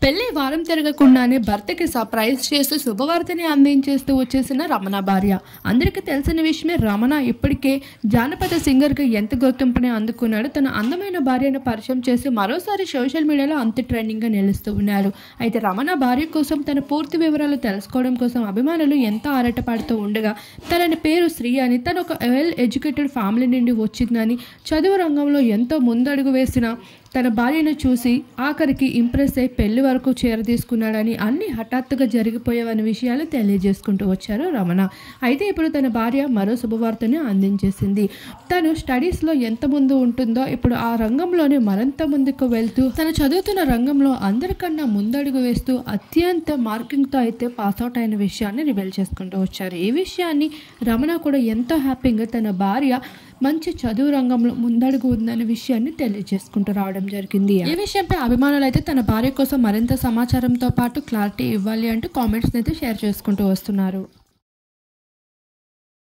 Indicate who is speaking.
Speaker 1: పెళ్లి వారం తిరగకుండానే భర్తకి సర్ప్రైజ్ చేస్తూ శుభవార్తని అందించేస్తూ వచ్చేసిన రమణ భార్య అందరికీ తెలిసిన విషయమే రమణ ఇప్పటికే జానపద సింగర్గా ఎంత గుర్తింపుని అందుకున్నాడు తన అందమైన భార్యను పరిచయం చేసి మరోసారి సోషల్ మీడియాలో అంత ట్రెండింగ్గా నిలుస్తూ ఉన్నారు అయితే రమణ భార్య కోసం తన పూర్తి వివరాలు తెలుసుకోవడం కోసం అభిమానులు ఎంతో ఆరాటపడుతూ ఉండగా తనని పేరు శ్రీ అని తను ఒక వెల్ ఎడ్యుకేటెడ్ ఫ్యామిలీ నుండి వచ్చిందని చదువు రంగంలో ఎంతో ముందడుగు వేసిన తన భార్యను చూసి ఆఖరికి ఇంప్రెస్ అయి పెళ్లి వరకు చేరదీసుకున్నాడని అన్ని హఠాత్తుగా జరిగిపోయేవని విషయాలు తెలియజేసుకుంటూ వచ్చారు రమణ అయితే ఇప్పుడు తన భార్య మరో శుభవార్తని అందించేసింది తను స్టడీస్లో ఎంత ముందు ఉంటుందో ఇప్పుడు ఆ రంగంలోనే మరింత ముందుకు వెళ్తూ తను చదువుతున్న రంగంలో అందరికన్నా ముందడుగు వేస్తూ అత్యంత మార్కింగ్తో అయితే పాస్అవుట్ అయిన విషయాన్ని రివీల్ చేసుకుంటూ వచ్చారు ఈ విషయాన్ని రమణ కూడా ఎంతో హ్యాపీగా తన భార్య మంచి చదువు రంగంలో ముందడుగు ఉందనే విషయాన్ని తెలియజేసుకుంటూ రావడం జరిగింది ఈ విషయంపై అభిమానులు అయితే తన భార్య కోసం మరింత సమాచారంతో పాటు క్లారిటీ ఇవ్వాలి అంటూ కామెంట్స్ అయితే షేర్ చేసుకుంటూ వస్తున్నారు